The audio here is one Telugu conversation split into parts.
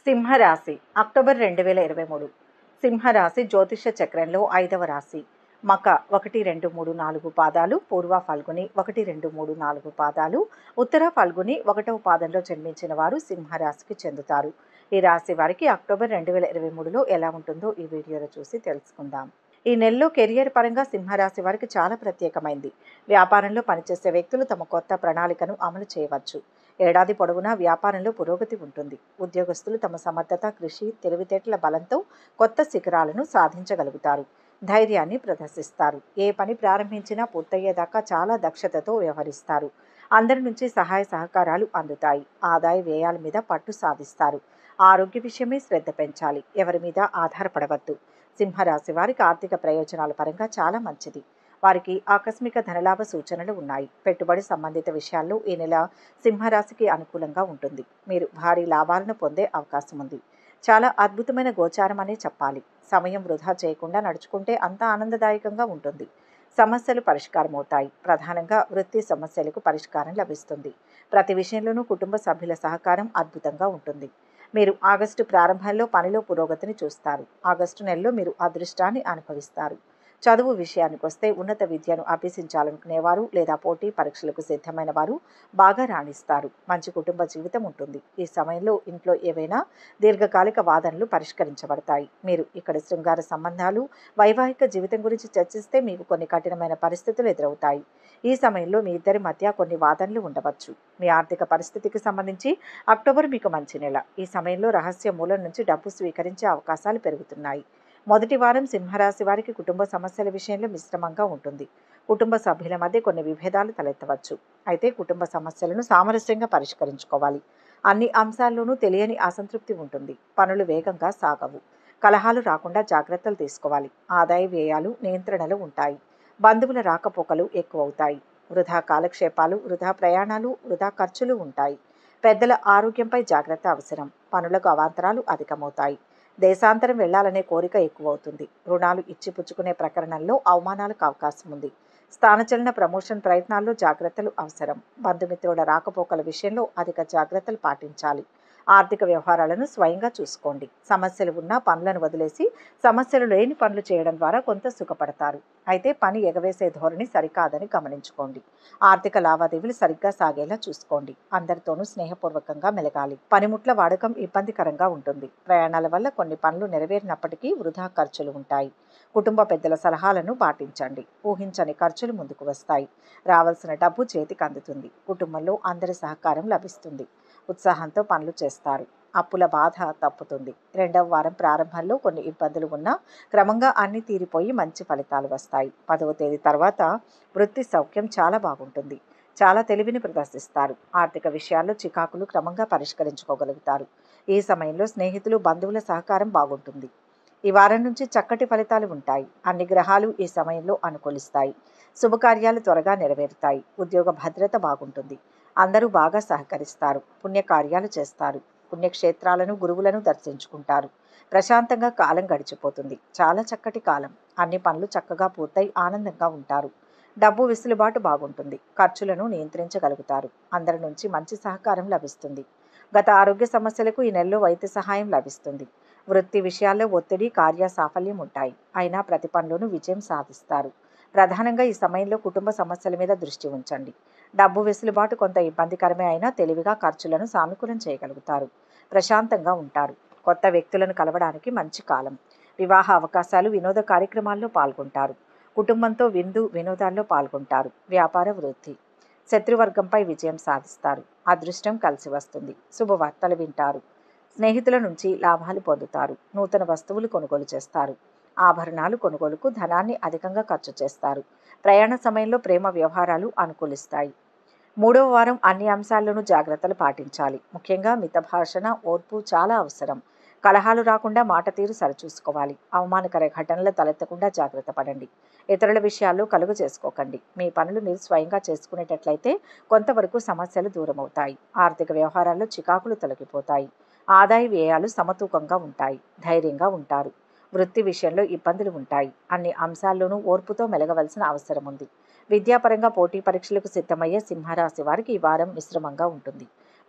సింహరాశి అక్టోబర్ రెండు వేల ఇరవై మూడు సింహరాశి జ్యోతిష చక్రంలో ఐదవ రాశి మక ఒకటి రెండు మూడు నాలుగు పాదాలు పూర్వ ఫల్గుని ఒకటి రెండు మూడు నాలుగు పాదాలు ఉత్తర ఫల్గుని ఒకటవ పాదంలో జన్మించిన వారు సింహరాశికి చెందుతారు ఈ రాశి వారికి అక్టోబర్ రెండు వేల ఇరవై మూడులో ఎలా ఉంటుందో ఈ వీడియోలో చూసి తెలుసుకుందాం ఈ నెలలో కెరియర్ పరంగా సింహరాశి వారికి చాలా ప్రత్యేకమైంది వ్యాపారంలో పనిచేసే వ్యక్తులు తమ కొత్త ప్రణాళికను అమలు చేయవచ్చు ఏడాది పొడవునా వ్యాపారంలో పురోగతి ఉంటుంది ఉద్యోగస్తులు తమ సమర్థత కృషి తెలివితేటల బలంతో కొత్త శిఖరాలను సాధించగలుగుతారు ధైర్యాన్ని ప్రదర్శిస్తారు ఏ పని ప్రారంభించినా పూర్తయ్యేదాకా చాలా దక్షతతో వ్యవహరిస్తారు అందరి నుంచి సహాయ సహకారాలు అందుతాయి ఆదాయ వ్యయాల మీద పట్టు సాధిస్తారు ఆరోగ్య విషయమే శ్రద్ధ పెంచాలి ఎవరి మీద ఆధారపడవద్దు సింహరాశి వారికి ఆర్థిక ప్రయోజనాల పరంగా చాలా మంచిది వారికి ఆకస్మిక ధనలాభ సూచనలు ఉన్నాయి పెట్టుబడి సంబంధిత విషయాల్లో ఈ నెల సింహరాశికి అనుకూలంగా ఉంటుంది మీరు భారీ లాభాలను పొందే అవకాశం ఉంది చాలా అద్భుతమైన గోచారం అనే చెప్పాలి సమయం వృధా చేయకుండా నడుచుకుంటే అంత ఆనందదాయకంగా ఉంటుంది సమస్యలు పరిష్కారం అవుతాయి ప్రధానంగా వృత్తి సమస్యలకు పరిష్కారం లభిస్తుంది ప్రతి విషయంలోనూ కుటుంబ సభ్యుల సహకారం అద్భుతంగా ఉంటుంది మీరు ఆగస్టు ప్రారంభంలో పనిలో పురోగతిని చూస్తారు ఆగస్టు నెలలో మీరు అదృష్టాన్ని అనుభవిస్తారు చదువు విషయానికి వస్తే ఉన్నత విద్యను అభ్యసించాలనుకునేవారు లేదా పోటీ పరీక్షలకు సిద్ధమైన వారు బాగా రాణిస్తారు మంచి కుటుంబ జీవితం ఉంటుంది ఈ సమయంలో ఇంట్లో ఏవైనా దీర్ఘకాలిక వాదనలు పరిష్కరించబడతాయి మీరు ఇక్కడ శృంగార సంబంధాలు వైవాహిక జీవితం గురించి చర్చిస్తే మీకు కొన్ని కఠినమైన పరిస్థితులు ఎదురవుతాయి ఈ సమయంలో మీ ఇద్దరి మధ్య కొన్ని వాదనలు ఉండవచ్చు మీ ఆర్థిక పరిస్థితికి సంబంధించి అక్టోబర్ మీకు మంచి నెల ఈ సమయంలో రహస్య మూలం నుంచి డబ్బు స్వీకరించే అవకాశాలు పెరుగుతున్నాయి మొదటి వారం సింహరాశి వారికి కుటుంబ సమస్యల విషయంలో మిశ్రమంగా ఉంటుంది కుటుంబ సభ్యుల మధ్య కొన్ని విభేదాలు తలెత్తవచ్చు అయితే కుటుంబ సమస్యలను సామరస్యంగా పరిష్కరించుకోవాలి అన్ని అంశాల్లోనూ తెలియని అసంతృప్తి ఉంటుంది పనులు వేగంగా సాగవు కలహాలు రాకుండా జాగ్రత్తలు తీసుకోవాలి ఆదాయ వ్యయాలు నియంత్రణలు ఉంటాయి బంధువుల రాకపోకలు ఎక్కువవుతాయి వృధా కాలక్షేపాలు వృధా ప్రయాణాలు వృధా ఖర్చులు ఉంటాయి పెద్దల ఆరోగ్యంపై జాగ్రత్త అవసరం పనులకు అవాంతరాలు అధికమవుతాయి దేశాంతరం వెళ్లాలనే కోరిక ఎక్కువవుతుంది రుణాలు ఇచ్చిపుచ్చుకునే ప్రకరణంలో అవమానాలకు అవకాశం ఉంది స్థానచలన ప్రమోషన్ ప్రయత్నాల్లో జాగ్రత్తలు అవసరం బంధుమిత్రుల రాకపోకల విషయంలో అధిక జాగ్రత్తలు పాటించాలి ఆర్థిక వ్యవహారాలను స్వయంగా చూసుకోండి సమస్యలు ఉన్న పనులను వదిలేసి సమస్యలు లేని పనులు చేయడం ద్వారా కొంత సుఖపడతారు అయితే పని ఎగవేసే ధోరణి సరికాదని గమనించుకోండి ఆర్థిక లావాదేవీలు సరిగ్గా సాగేలా చూసుకోండి అందరితోనూ స్నేహపూర్వకంగా మెలగాలి పనిముట్ల వాడకం ఇబ్బందికరంగా ఉంటుంది ప్రయాణాల వల్ల కొన్ని పనులు నెరవేరినప్పటికీ వృధా ఖర్చులు ఉంటాయి కుటుంబ పెద్దల సలహాలను పాటించండి ఊహించని ఖర్చులు ముందుకు వస్తాయి రావాల్సిన డబ్బు చేతికి అందుతుంది కుటుంబంలో అందరి సహకారం లభిస్తుంది ఉత్సాహంతో పనులు చేస్తారు అప్పుల బాధ తప్పుతుంది రెండవ వారం ప్రారంభంలో కొన్ని ఇబ్బందులు ఉన్నా క్రమంగా అన్ని తీరిపోయి మంచి ఫలితాలు వస్తాయి పదవ తేదీ తర్వాత వృత్తి సౌఖ్యం చాలా బాగుంటుంది చాలా తెలివిని ప్రదర్శిస్తారు ఆర్థిక విషయాల్లో చికాకులు క్రమంగా పరిష్కరించుకోగలుగుతారు ఈ సమయంలో స్నేహితులు బంధువుల సహకారం బాగుంటుంది ఈ వారం నుంచి చక్కటి ఫలితాలు ఉంటాయి అన్ని గ్రహాలు ఈ సమయంలో అనుకూలిస్తాయి శుభకార్యాలు త్వరగా నెరవేరుతాయి ఉద్యోగ భద్రత బాగుంటుంది అందరూ బాగా సహకరిస్తారు పుణ్యకార్యాలు చేస్తారు పుణ్యక్షేత్రాలను గురువులను దర్శించుకుంటారు ప్రశాంతంగా కాలం గడిచిపోతుంది చాలా చక్కటి కాలం అన్ని పనులు చక్కగా పూర్తయి ఆనందంగా ఉంటారు డబ్బు వెసులుబాటు బాగుంటుంది ఖర్చులను నియంత్రించగలుగుతారు అందరి నుంచి మంచి సహకారం లభిస్తుంది గత ఆరోగ్య సమస్యలకు ఈ నెలలో వైద్య సహాయం లభిస్తుంది వృత్తి విషయాల్లో ఒత్తిడి కార్య సాఫల్యం ఉంటాయి అయినా ప్రతి పనిలోనూ విజయం సాధిస్తారు ప్రధానంగా ఈ సమయంలో కుటుంబ సమస్యల మీద దృష్టి ఉంచండి డబ్బు వెసులుబాటు కొంత ఇబ్బందికరమే అయినా తెలివిగా ఖర్చులను సానుకూలం చేయగలుగుతారు ప్రశాంతంగా ఉంటారు కొత్త వ్యక్తులను కలవడానికి మంచి కాలం వివాహ అవకాశాలు వినోద కార్యక్రమాల్లో పాల్గొంటారు కుటుంబంతో విందు వినోదాల్లో పాల్గొంటారు వ్యాపార వృద్ధి శత్రువర్గంపై విజయం సాధిస్తారు అదృష్టం కలిసి వస్తుంది శుభవార్తలు వింటారు స్నేహితుల నుంచి లాభాలు పొందుతారు నూతన వస్తువులు కొనుగోలు చేస్తారు ఆభరణాలు కొనుగోలుకు ధనాన్ని అధికంగా ఖర్చు చేస్తారు ప్రయాణ సమయంలో ప్రేమ వ్యవహారాలు అనుకూలిస్తాయి మూడవ వారం అన్ని అంశాల్లోనూ జాగ్రత్తలు పాటించాలి ముఖ్యంగా మిత భాషణ ఓర్పు చాలా అవసరం కలహాలు రాకుండా మాట తీరు సరిచూసుకోవాలి అవమానకర ఘటనలు తలెత్తకుండా జాగ్రత్త పడండి ఇతరుల విషయాల్లో కలుగు చేసుకోకండి మీ పనులు మీరు స్వయంగా చేసుకునేటట్లయితే కొంతవరకు సమస్యలు దూరమవుతాయి ఆర్థిక వ్యవహారాల్లో చికాకులు తొలగిపోతాయి ఆదాయ వ్యయాలు సమతూకంగా ఉంటాయి ధైర్యంగా ఉంటారు వృత్తి విషయంలో ఇబ్బందులు ఉంటాయి అన్ని అంశాల్లోనూ ఓర్పుతో మెలగవలసిన అవసరం ఉంది విద్యాపరంగా పోటీ పరీక్షలకు సిద్ధమయ్యే సింహరాశి వారికి ఈ వారం మిశ్రమంగా ఉంటుంది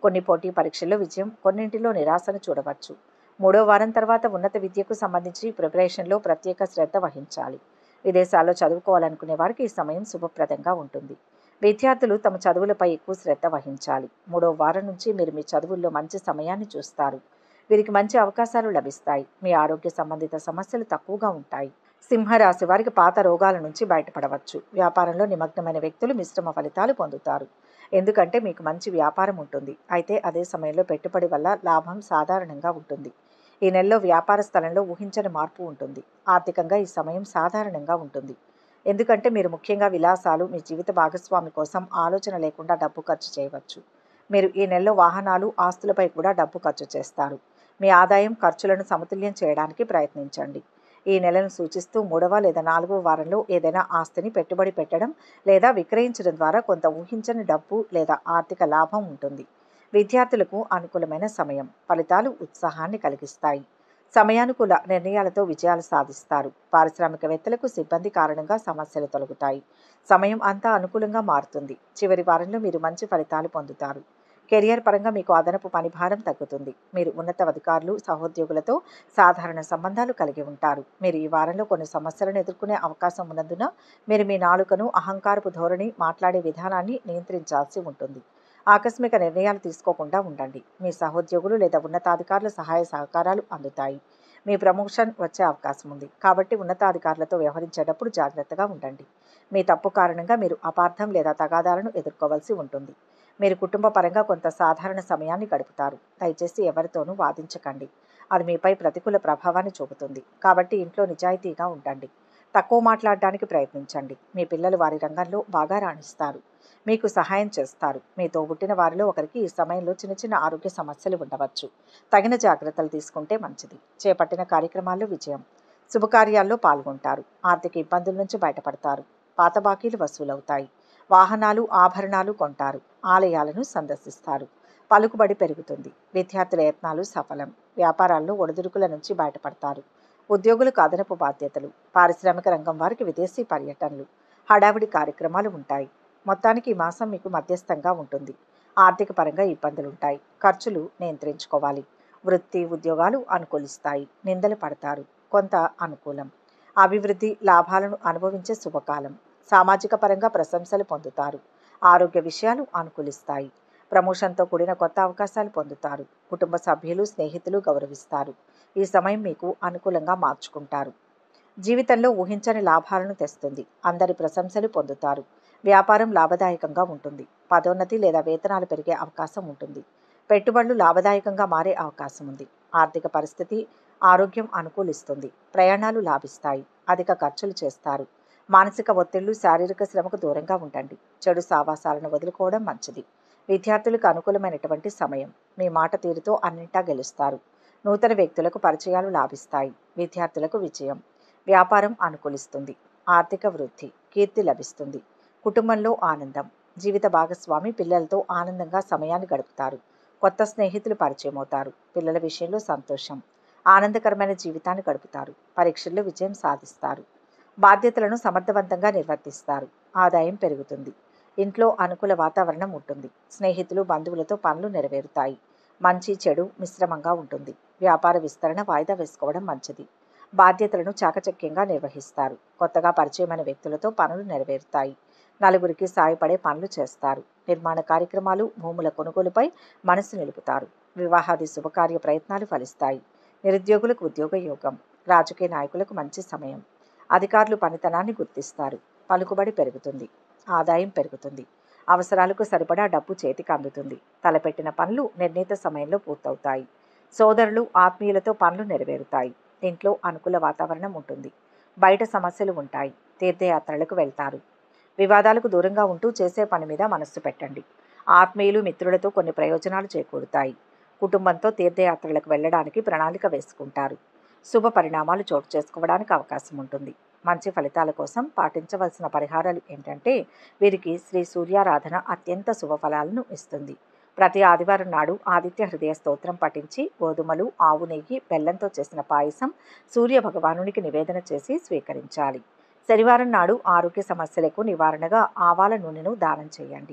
కొన్ని పోటీ పరీక్షల్లో విజయం కొన్నింటిలో నిరాశను చూడవచ్చు మూడో వారం తర్వాత ఉన్నత విద్యకు సంబంధించి ప్రిపరేషన్లో ప్రత్యేక శ్రద్ధ వహించాలి విదేశాల్లో చదువుకోవాలనుకునే వారికి ఈ సమయం శుభప్రదంగా ఉంటుంది విద్యార్థులు తమ చదువులపై ఎక్కువ శ్రద్ధ వహించాలి మూడో వారం నుంచి మీరు మీ చదువుల్లో మంచి సమయాన్ని చూస్తారు వీరికి మంచి అవకాశాలు లభిస్తాయి మీ ఆరోగ్య సంబంధిత సమస్యలు తక్కువగా ఉంటాయి సింహరాశి వారికి పాత రోగాల నుంచి బయటపడవచ్చు వ్యాపారంలో నిమగ్నమైన వ్యక్తులు మిశ్రమ ఫలితాలు పొందుతారు ఎందుకంటే మీకు మంచి వ్యాపారం ఉంటుంది అయితే అదే సమయంలో పెట్టుబడి వల్ల లాభం సాధారణంగా ఉంటుంది ఈ నెలలో వ్యాపార స్థలంలో ఊహించని మార్పు ఉంటుంది ఆర్థికంగా ఈ సమయం సాధారణంగా ఉంటుంది ఎందుకంటే మీరు ముఖ్యంగా విలాసాలు మీ జీవిత భాగస్వామి కోసం ఆలోచన లేకుండా డబ్బు ఖర్చు చేయవచ్చు మీరు ఈ నెలలో వాహనాలు ఆస్తులపై కూడా డబ్బు ఖర్చు చేస్తారు మీ ఆదాయం ఖర్చులను సమతుల్యం చేయడానికి ప్రయత్నించండి ఈ నెలను సూచిస్తూ మూడవ లేదా నాలుగవ వారంలో ఏదైనా ఆస్తిని పెట్టుబడి పెట్టడం లేదా విక్రయించడం ద్వారా కొంత ఊహించని డబ్బు లేదా ఆర్థిక లాభం ఉంటుంది విద్యార్థులకు అనుకూలమైన సమయం ఫలితాలు ఉత్సాహాన్ని కలిగిస్తాయి సమయానుకూల నిర్ణయాలతో విజయాలు సాధిస్తారు పారిశ్రామికవేత్తలకు సిబ్బంది కారణంగా సమస్యలు తొలగుతాయి సమయం అంతా అనుకూలంగా మారుతుంది చివరి వారంలో మీరు మంచి ఫలితాలు పొందుతారు కెరియర్ పరంగా మీకు అదనపు పనిభారం తగ్గుతుంది మీరు ఉన్నత అధికారులు సహోద్యోగులతో సాధారణ సంబంధాలు కలిగి ఉంటారు మీరు ఈ వారంలో కొన్ని సమస్యలను ఎదుర్కొనే అవకాశం ఉన్నందున మీరు మీ నాలుకను అహంకారపు ధోరణి మాట్లాడే విధానాన్ని నియంత్రించాల్సి ఉంటుంది ఆకస్మిక నిర్ణయాలు తీసుకోకుండా ఉండండి మీ సహోద్యోగులు లేదా ఉన్నతాధికారుల సహాయ సహకారాలు అందుతాయి మీ ప్రమోషన్ వచ్చే అవకాశం ఉంది కాబట్టి ఉన్నతాధికారులతో వ్యవహరించేటప్పుడు జాగ్రత్తగా ఉండండి మీ తప్పు కారణంగా మీరు అపార్థం లేదా తగాదాలను ఎదుర్కోవాల్సి ఉంటుంది మీరు కుటుంబ పరంగా కొంత సాధారణ సమయాన్ని గడుపుతారు దయచేసి ఎవరితోనూ వాదించకండి అది మీపై ప్రతికూల ప్రభావాన్ని చూపుతుంది కాబట్టి ఇంట్లో నిజాయితీగా ఉండండి తక్కువ మాట్లాడడానికి ప్రయత్నించండి మీ పిల్లలు వారి రంగంలో బాగా రాణిస్తారు మీకు సహాయం చేస్తారు మీ తోబుట్టిన వారిలో ఒకరికి ఈ సమయంలో చిన్న చిన్న ఆరోగ్య సమస్యలు ఉండవచ్చు తగిన జాగ్రత్తలు తీసుకుంటే మంచిది చేపట్టిన కార్యక్రమాల్లో విజయం శుభకార్యాల్లో పాల్గొంటారు ఆర్థిక ఇబ్బందుల నుంచి బయటపడతారు పాత బాకీలు వసూలవుతాయి వాహనాలు ఆభరణాలు కొంటారు ఆలయాలను సందర్శిస్తారు పలుకుబడి పెరుగుతుంది విద్యార్థుల యత్నాలు సఫలం వ్యాపారాల్లో ఒడిదుడుకుల నుంచి బయటపడతారు ఉద్యోగులకు అదనపు బాధ్యతలు పారిశ్రామిక రంగం వారికి విదేశీ పర్యటనలు హడావిడి కార్యక్రమాలు ఉంటాయి మొత్తానికి ఈ మాసం మీకు మధ్యస్థంగా ఉంటుంది ఆర్థిక పరంగా ఇబ్బందులుంటాయి ఖర్చులు నియంత్రించుకోవాలి వృత్తి ఉద్యోగాలు అనుకూలిస్తాయి నిందలు పడతారు కొంత అనుకూలం అభివృద్ధి లాభాలను అనుభవించే శుభకాలం సామాజిక పరంగా ప్రశంసలు పొందుతారు ఆరోగ్య విషయాలు అనుకూలిస్తాయి ప్రమోషన్తో కూడిన కొత్త అవకాశాలు పొందుతారు కుటుంబ సభ్యులు స్నేహితులు గౌరవిస్తారు ఈ సమయం మీకు అనుకూలంగా మార్చుకుంటారు జీవితంలో ఊహించని లాభాలను తెస్తుంది అందరి ప్రశంసలు పొందుతారు వ్యాపారం లాభదాయకంగా ఉంటుంది పదోన్నతి లేదా వేతనాలు పెరిగే అవకాశం ఉంటుంది పెట్టుబడులు లాభదాయకంగా మారే అవకాశం ఉంది ఆర్థిక పరిస్థితి ఆరోగ్యం అనుకూలిస్తుంది ప్రయాణాలు లాభిస్తాయి అధిక ఖర్చులు చేస్తారు మానసిక ఒత్తిళ్లు శారీరక శ్రమకు దూరంగా ఉండండి చెడు సావాసాలను వదులుకోవడం మంచిది విద్యార్థులకు అనుకూలమైనటువంటి సమయం మీ మాట తీరుతో అన్నింటా గెలుస్తారు నూతన వ్యక్తులకు పరిచయాలు లాభిస్తాయి విద్యార్థులకు విజయం వ్యాపారం అనుకూలిస్తుంది ఆర్థిక వృద్ధి కీర్తి లభిస్తుంది కుటుంబంలో ఆనందం జీవిత భాగస్వామి పిల్లలతో ఆనందంగా సమయాన్ని గడుపుతారు కొత్త స్నేహితులు పరిచయం అవుతారు పిల్లల విషయంలో సంతోషం ఆనందకరమైన జీవితాన్ని గడుపుతారు పరీక్షల్లో విజయం సాధిస్తారు బాధ్యతలను సమర్థవంతంగా నిర్వర్తిస్తారు ఆదాయం పెరుగుతుంది ఇంట్లో అనుకూల వాతావరణం ఉంటుంది స్నేహితులు బంధువులతో పనులు నెరవేరుతాయి మంచి చెడు మిశ్రమంగా ఉంటుంది వ్యాపార విస్తరణ వాయిదా వేసుకోవడం మంచిది బాధ్యతలను చాకచక్యంగా నిర్వహిస్తారు కొత్తగా పరిచయమైన వ్యక్తులతో పనులు నెరవేరుతాయి నలుగురికి సాయపడే పనులు చేస్తారు నిర్మాణ కార్యక్రమాలు భూముల కొనుగోలుపై మనసు నిలుపుతారు వివాహాది శుభకార్య ప్రయత్నాలు ఫలిస్తాయి నిరుద్యోగులకు ఉద్యోగ యోగం రాజకీయ నాయకులకు మంచి సమయం అధికారులు పనితనాన్ని గుర్తిస్తారు పలుకుబడి పెరుగుతుంది ఆదాయం పెరుగుతుంది అవసరాలకు సరిపడా డబ్బు చేతికి అందుతుంది తలపెట్టిన పనులు నిర్ణీత సమయంలో పూర్తవుతాయి సోదరులు ఆత్మీయులతో పనులు నెరవేరుతాయి ఇంట్లో అనుకూల వాతావరణం ఉంటుంది బయట సమస్యలు ఉంటాయి తీర్థయాత్రలకు వెళ్తారు వివాదాలకు దూరంగా ఉంటూ చేసే పని మీద మనస్సు పెట్టండి ఆత్మీయులు మిత్రులతో కొన్ని ప్రయోజనాలు చేకూరుతాయి కుటుంబంతో తీర్థయాత్రలకు వెళ్ళడానికి ప్రణాళిక వేసుకుంటారు శుభ పరిణామాలు చోటు చేసుకోవడానికి అవకాశం ఉంటుంది మంచి ఫలితాల కోసం పాటించవలసిన పరిహారాలు ఏంటంటే వీరికి శ్రీ సూర్యారాధన అత్యంత శుభ ఫలాలను ఇస్తుంది ప్రతి ఆదివారం నాడు ఆదిత్య హృదయ స్తోత్రం పఠించి గోధుమలు ఆవు నెయ్యి బెల్లంతో చేసిన పాయసం సూర్య భగవానునికి నివేదన చేసి స్వీకరించాలి శనివారం నాడు ఆరోగ్య సమస్యలకు నివారణగా ఆవాల నూనెను దానం చేయండి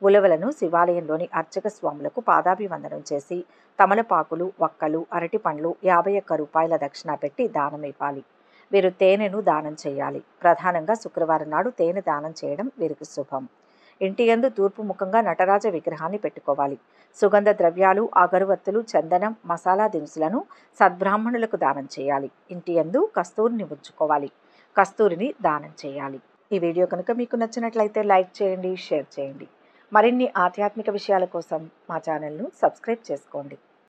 ఉలవలను శివాలయంలోని అర్చక స్వాములకు పాదాభివందనం చేసి తమలపాకులు వక్కలు అరటి పండ్లు యాభై ఒక్క రూపాయల దక్షిణ పెట్టి దానం ఇవ్వాలి వీరు తేనెను దానం చేయాలి ప్రధానంగా శుక్రవారం నాడు తేనె దానం చేయడం వీరికి శుభం ఇంటి యందు తూర్పు ముఖంగా నటరాజ విగ్రహాన్ని పెట్టుకోవాలి సుగంధ ద్రవ్యాలు అగరవత్తులు చందనం మసాలా దినుసులను సద్బ్రాహ్మణులకు దానం చేయాలి ఇంటి యందు కస్తూరిని ఉంచుకోవాలి కస్తూరిని దానం చేయాలి ఈ వీడియో కనుక మీకు నచ్చినట్లయితే లైక్ చేయండి షేర్ చేయండి మరిన్ని ఆధ్యాత్మిక విషయాల కోసం మా ఛానల్ను సబ్స్క్రైబ్ చేసుకోండి